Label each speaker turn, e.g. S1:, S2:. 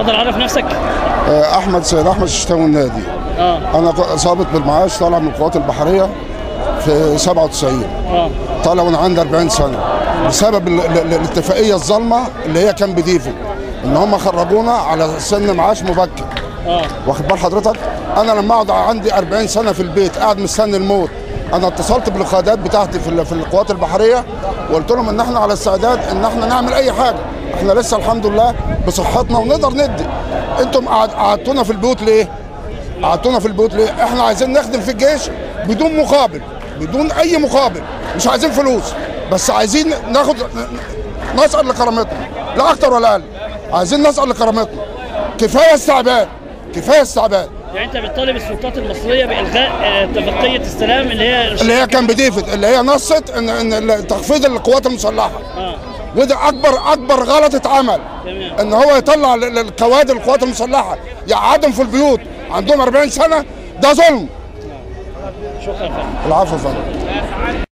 S1: اتفضل عرف نفسك
S2: آه، احمد سيد احمد الشتاوي النادي
S1: اه
S2: انا ق- ظابط بالمعاش طالع من القوات البحريه في 97
S1: اه
S2: طالع وانا عندي 40 سنه بسبب ال- ال- ال- الاتفاقيه الظالمه اللي هي كان بديفو ان هم خرجونا على سن معاش مبكر
S1: اه
S2: واخد بال حضرتك انا لما اقعد عندي 40 سنه في البيت قاعد مستني الموت انا اتصلت بالقيادات بتاعتي في ال- في القوات البحريه وقلت لهم ان احنا على استعداد ان احنا نعمل اي حاجه احنا لسه الحمد لله بصحتنا ونقدر ندي انتم قعد- قعدتونا في البيوت ليه قعدتونا في البيوت ليه احنا عايزين نخدم في الجيش بدون مقابل بدون اي مقابل مش عايزين فلوس بس عايزين ناخد نسأل لكرامتنا لا اكتر ولا اقل عايزين نسأل لكرامتنا كفايه استعباد كفايه استعباد
S1: يعني انت بتطالب السلطات المصريه بالغاء آه، اتفاقيه السلام اللي هي
S2: اللي هي كان بديفت اللي هي نصت ان ان تخفيض القوات المسلحه
S1: اه
S2: وده اكبر اكبر غلط اتعمل
S1: تمام.
S2: ان هو يطلع ال- ال- الكوادر القوات المسلحه يقعدهم في البيوت عندهم 40 سنه ده ظلم
S1: شكرا فندم
S2: العفو يا فندم